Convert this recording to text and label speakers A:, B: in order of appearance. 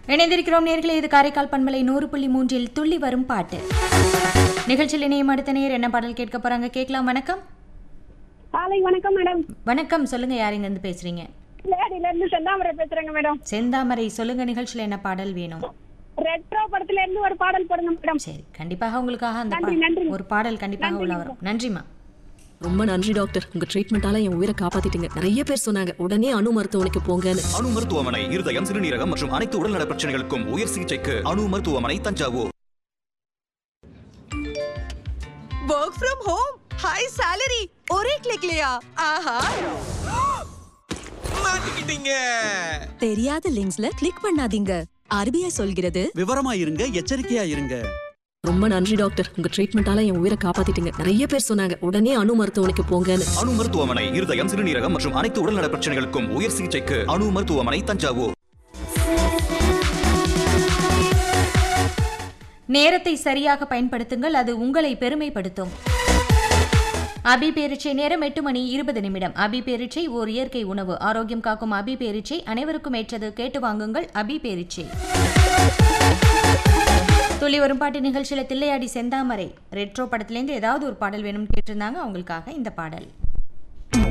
A: இணைந்திருக்கிறோம் நேர்களே இது காரைக்கால் பண்பலை நூறு புள்ளி மூன்றில் துள்ளி வரும் பாட்டு நிகழ்ச்சியில் இணையம் அடுத்த நேர் என்ன பாடல் கேட்க போறாங்க கேட்கலாம் வணக்கம்
B: காலை வணக்கம் மேடம்
A: வணக்கம் சொல்லுங்க யார் இருந்து பேசுறீங்க
B: லேடில இருந்து செந்தாமரை பேசுறேங்க மேடம்
A: செந்தாமரை சொல்லுங்க நிகழ்ச்சியில் என்ன பாடல் வேணும்
B: ரெட்ரோ படத்துல இருந்து ஒரு பாடல் போடுங்க மேடம்
A: சரி கண்டிப்பாக உங்களுக்காக அந்த
B: நன்றி,
A: பா-
B: நன்றி.
A: ஒரு பாடல் கண்டிப்பாக உள்ள வரும் நன்றிமா
C: ரொம்ப நன்றி டாக்டர் உங்க ட்ரீட்மெண்டால என் உயிரை காப்பாத்திட்டீங்க நிறைய பேர் சொன்னாங்க உடனே அணு மருத்துவமனைக்கு போங்கன்னு
D: அணு மருத்துவமனை இருதயம் சிறுநீரகம் மற்றும் அனைத்து உடல்நல பிரச்சனைகளுக்கும் உயர் சிகிச்சைக்கு அணு மருத்துவமனை Thanjavur
E: work from home high salary और एक क्लिक लिया ஆஹா
F: மாட்டிக்கிட்டீங்க
E: தெரியாத லிங்க்ஸ்ல கிளிக் பண்ணாதீங்க ஆர்பிஐ சொல்கிறது
F: விவரமா இருங்க எச்சரிக்கையா இருங்க
C: ரொம்ப நன்றி டாக்டர் உங்க ட்ரீட்மெண்டால என் உயிரை காப்பாத்திட்டீங்க நிறைய பேர் சொன்னாங்க உடனே அணு மருத்துவமனைக்கு போங்கன்னு
D: அணு மருத்துவமனை இருதயம் சிறுநீரகம் மற்றும் அனைத்து உடல்நல பிரச்சனைகளுக்கும் உயர் சிகிச்சைக்கு அணு மருத்துவமனை தஞ்சாவூர்
A: நேரத்தை சரியாக பயன்படுத்துங்கள் அது உங்களை பெருமைப்படுத்தும் அபி பேரிச்சை நேரம் எட்டு மணி இருபது நிமிடம் அபி பேரிச்சை ஓர் இயற்கை உணவு ஆரோக்கியம் காக்கும் அபி பேரிச்சை அனைவருக்கும் ஏற்றது கேட்டு வாங்குங்கள் அபி பேரிச்சை துள்ளி வரும் பாட்டு நிகழ்ச்சியில் தில்லையாடி செந்தாமரை ரெட்ரோ படத்துலேருந்து ஏதாவது ஒரு பாடல் வேணும்னு கேட்டிருந்தாங்க அவங்களுக்காக இந்த பாடல்